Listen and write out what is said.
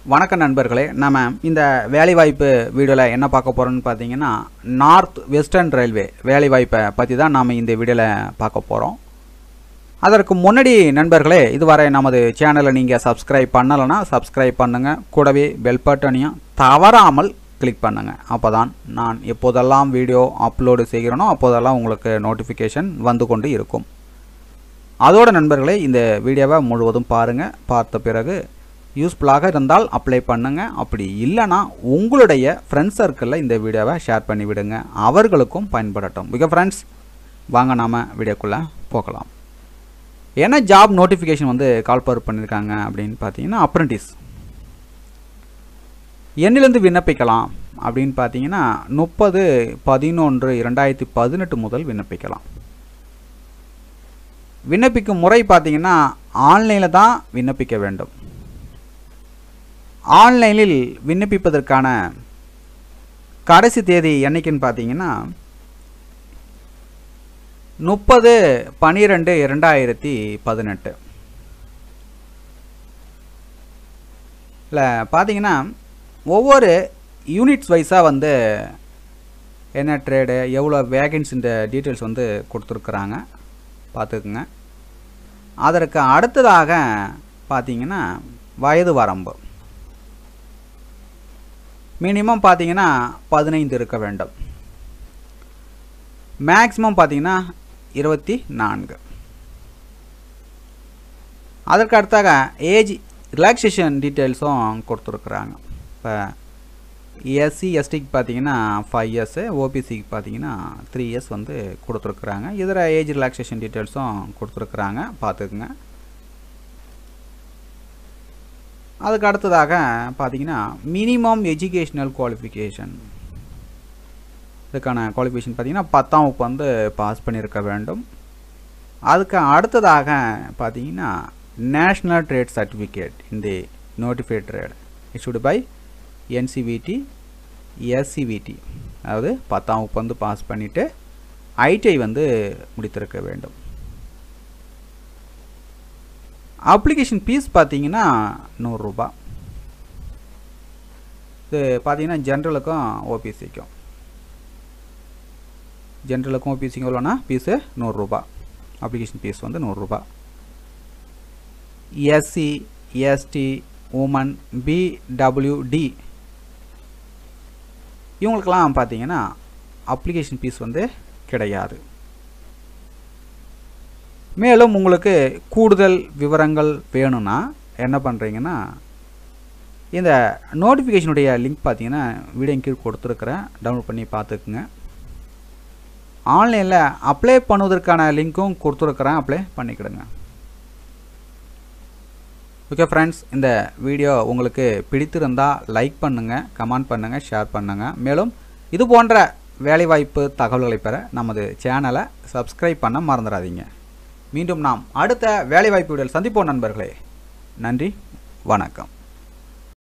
வணக்கம் நண்பர்களே நம்ம இந்த வேலைவாய்ப்பு வீடியோவில் என்ன பார்க்க போகிறோம்னு பார்த்தீங்கன்னா நார்த் வெஸ்டர்ன் ரயில்வே வேலைவாய்ப்பை பற்றி தான் நாம் இந்த வீடியோவில் பார்க்க போகிறோம் அதற்கு முன்னாடி நண்பர்களே இதுவரை நமது சேனலை நீங்கள் சப்ஸ்கிரைப் பண்ணலைன்னா சப்ஸ்கிரைப் பண்ணுங்கள் கூடவே பெல் பட்டனையும் தவறாமல் கிளிக் பண்ணுங்கள் அப்போ தான் நான் எப்போதெல்லாம் வீடியோ அப்லோடு செய்கிறேனோ அப்போதெல்லாம் உங்களுக்கு நோட்டிஃபிகேஷன் வந்து கொண்டு இருக்கும் அதோட நண்பர்களே இந்த வீடியோவை முழுவதும் பாருங்கள் பார்த்த பிறகு யூஸ்ஃபுல்லாக இருந்தால் அப்ளை பண்ணுங்கள் அப்படி இல்லைன்னா உங்களுடைய ஃப்ரெண்ட்ஸ் சர்க்கிளில் இந்த வீடியோவை ஷேர் பண்ணி விடுங்க அவர்களுக்கும் பயன்படட்டும் மிக ஃப்ரெண்ட்ஸ் வாங்க நாம் வீடியோக்குள்ளே போகலாம் என்ன ஜாப் நோட்டிஃபிகேஷன் வந்து கால் பவர் பண்ணியிருக்காங்க அப்படின்னு பார்த்தீங்கன்னா அப்ரெண்டிஸ் என்னிலிருந்து விண்ணப்பிக்கலாம் அப்படின்னு பார்த்தீங்கன்னா முப்பது பதினொன்று இரண்டாயிரத்தி பதினெட்டு முதல் விண்ணப்பிக்கலாம் விண்ணப்பிக்கும் முறை பார்த்தீங்கன்னா ஆன்லைனில் தான் விண்ணப்பிக்க வேண்டும் ஆன்லைனில் விண்ணப்பிப்பதற்கான கடைசி தேதி என்னைக்குன்னு பார்த்தீங்கன்னா முப்பது பன்னிரெண்டு இரண்டாயிரத்தி பதினெட்டு இல்லை பார்த்தீங்கன்னா ஒவ்வொரு யூனிட்ஸ் வைஸாக வந்து என்ன ட்ரேடு எவ்வளோ வேகன்ஸின்ற டீட்டெயில்ஸ் வந்து கொடுத்துருக்குறாங்க பார்த்துக்குங்க அதற்கு அடுத்ததாக பார்த்தீங்கன்னா வயது வரம்பு மினிமம் பார்த்தீங்கன்னா பதினைந்து இருக்க வேண்டும் மேக்ஸிமம் பார்த்தீங்கன்னா இருபத்தி நான்கு அதற்கு அடுத்தாக ஏஜ் ரிலாக்ஸேஷன் டீட்டெயில்ஸும் கொடுத்துருக்குறாங்க இப்போ எஸ்சி எஸ்டிக்கு பார்த்தீங்கன்னா ஃபைவ் இயர்ஸு ஓபிசிக்கு பார்த்தீங்கன்னா த்ரீ இயர்ஸ் வந்து கொடுத்துருக்குறாங்க இதர ஏஜ் ரிலாக்ஸேஷன் டீட்டெயில்ஸும் கொடுத்துருக்குறாங்க பார்த்துக்குங்க அதுக்கு அடுத்ததாக பார்த்தீங்கன்னா மினிமம் எஜுகேஷ்னல் குவாலிஃபிகேஷன் இதுக்கான குவாலிஃபிகேஷன் பார்த்தீங்கன்னா பத்தாம் வகுப்பு வந்து பாஸ் பண்ணியிருக்க வேண்டும் அதுக்கு அடுத்ததாக பார்த்தீங்கன்னா நேஷ்னல் ட்ரேட் சர்டிஃபிகேட் இந்த notified trade issued by NCVT SCVT அதாவது பத்தாம் வகுப்பு வந்து பாஸ் பண்ணிவிட்டு ஐடிஐ வந்து முடித்திருக்க வேண்டும் அப்ளிகேஷன் ஃபீஸ் பார்த்தீங்கன்னா நூறுரூபா இது பார்த்தீங்கன்னா ஜென்ரலுக்கும் ஓபிசிக்கும் ஜென்ரலுக்கும் ஓபிசிக்கும் எவ்வளோனா ஃபீஸு நூறுரூபா அப்ளிகேஷன் ஃபீஸ் வந்து நூறுரூபா எஸ்சி எஸ்டி உமன் பிடபிள்யூடி இவங்களுக்கெல்லாம் பார்த்தீங்கன்னா அப்ளிகேஷன் ஃபீஸ் வந்து கிடையாது மேலும் உங்களுக்கு கூடுதல் விவரங்கள் வேணும்னா என்ன பண்ணுறீங்கன்னா இந்த நோட்டிஃபிகேஷனுடைய லிங்க் பார்த்தீங்கன்னா வீடியோ கீழ் கொடுத்துருக்குறேன் டவுன்லோட் பண்ணி பார்த்துக்குங்க ஆன்லைனில் அப்ளை பண்ணுவதற்கான லிங்க்கும் கொடுத்துருக்குறேன் அப்ளை பண்ணிக்கிடுங்க ஓகே ஃப்ரெண்ட்ஸ் இந்த வீடியோ உங்களுக்கு பிடித்திருந்தால் லைக் பண்ணுங்கள் கமெண்ட் பண்ணுங்கள் ஷேர் பண்ணுங்கள் மேலும் இது போன்ற வேலைவாய்ப்பு தகவல்களை பெற நமது சேனலை சப்ஸ்கிரைப் பண்ண மறந்துடாதீங்க மீண்டும் நாம் அடுத்த வேலைவாய்ப்பு வீடியோவில் சந்திப்போம் நண்பர்களே நன்றி வணக்கம்